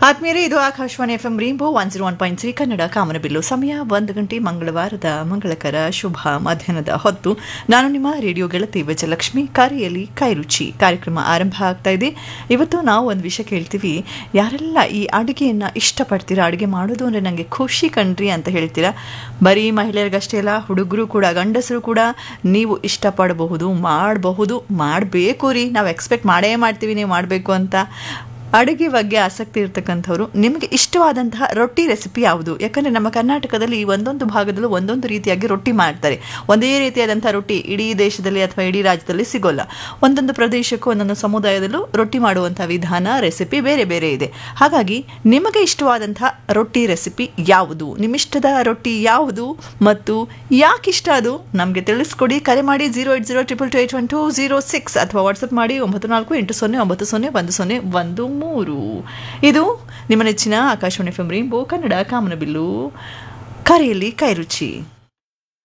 ಆತ್ಮೀಯರೇ ಇದು Akashvani F M rainbow one zero one point three Kannada ಕಾಮನಬಿಲ್ಲು ಸಮಯ ಒಂದು ಗಂಟೆ ಮಂಗಳವಾರದ ಮಂಗಳಕರ ಶುಭ ಮಧ್ಯಾಹ್ನದ ಹೊತ್ತು ನಾನು ನಿಮ್ಮ ರೇಡಿಯೋ ಗೆಳತಿ ವಿಜಯಲಕ್ಷ್ಮಿ ಕರೆಯಲ್ಲಿ ಕೈರುಚಿ ಕಾರ್ಯಕ್ರಮ ಆರಂಭ ಆಗ್ತಾ ಇದೆ ಇವತ್ತು ನಾವು ಒಂದು ವಿಷಯ ಕೇಳ್ತೀವಿ ಯಾರೆಲ್ಲ ಈ ಅಡುಗೆಯನ್ನು ಇಷ್ಟಪಡ್ತೀರಾ ಅಡುಗೆ ಮಾಡೋದು ಅಂದರೆ ನನಗೆ ಖುಷಿ ಕಣ್ರಿ ಅಂತ ಹೇಳ್ತೀರಾ ಬರೀ ಮಹಿಳೆಯರಿಗಷ್ಟೇ ಅಲ್ಲ ಹುಡುಗರು ಕೂಡ ಗಂಡಸರು ಕೂಡ ನೀವು ಇಷ್ಟಪಡಬಹುದು ಮಾಡಬಹುದು ಮಾಡಬೇಕು ರೀ ನಾವು ಎಕ್ಸ್ಪೆಕ್ಟ್ ಮಾಡೇ ಮಾಡ್ತೀವಿ ನೀವು ಮಾಡಬೇಕು ಅಂತ ಅಡುಗೆ ಬಗ್ಗೆ ಆಸಕ್ತಿ ಇರ್ತಕ್ಕಂಥವ್ರು ನಿಮಗೆ ಇಷ್ಟವಾದಂತಹ ರೊಟ್ಟಿ ರೆಸಿಪಿ ಯಾವುದು ಯಾಕಂದರೆ ನಮ್ಮ ಕರ್ನಾಟಕದಲ್ಲಿ ಒಂದೊಂದು ಭಾಗದಲ್ಲೂ ಒಂದೊಂದು ರೀತಿಯಾಗಿ ರೊಟ್ಟಿ ಮಾಡ್ತಾರೆ ಒಂದೇ ರೀತಿಯಾದಂಥ ರೊಟ್ಟಿ ಇಡೀ ದೇಶದಲ್ಲಿ ಅಥವಾ ಇಡೀ ರಾಜ್ಯದಲ್ಲಿ ಸಿಗೋಲ್ಲ ಒಂದೊಂದು ಪ್ರದೇಶಕ್ಕೂ ಒಂದೊಂದು ಸಮುದಾಯದಲ್ಲೂ ರೊಟ್ಟಿ ಮಾಡುವಂಥ ವಿಧಾನ ರೆಸಿಪಿ ಬೇರೆ ಬೇರೆ ಇದೆ ಹಾಗಾಗಿ ನಿಮಗೆ ಇಷ್ಟವಾದಂಥ ರೊಟ್ಟಿ ರೆಸಿಪಿ ಯಾವುದು ನಿಮ್ಮಿಷ್ಟದ ರೊಟ್ಟಿ ಯಾವುದು ಮತ್ತು ಯಾಕೆ ಇಷ್ಟ ಅದು ನಮಗೆ ತಿಳಿಸ್ಕೊಡಿ ಕರೆ ಮಾಡಿ zero eight zero triple two eight one two zero six ಅಥವಾ ವಾಟ್ಸಪ್ ಮಾಡಿ ಒಂಬತ್ತು ನಾಲ್ಕು ಎಂಟು ಸೊನ್ನೆ ಒಂಬತ್ತು ಸೊನ್ನೆ ಒಂದು ಸೊನ್ನೆ ಒಂದು ಮೂರು ಇದು ನಿಮ್ಮ ನೆಚ್ಚಿನ Akashvani F M rainbow Kannada ಕಾಮನಬಿಲ್ಲು ಕರೆಯಲ್ಲಿ ಕೈರುಚಿ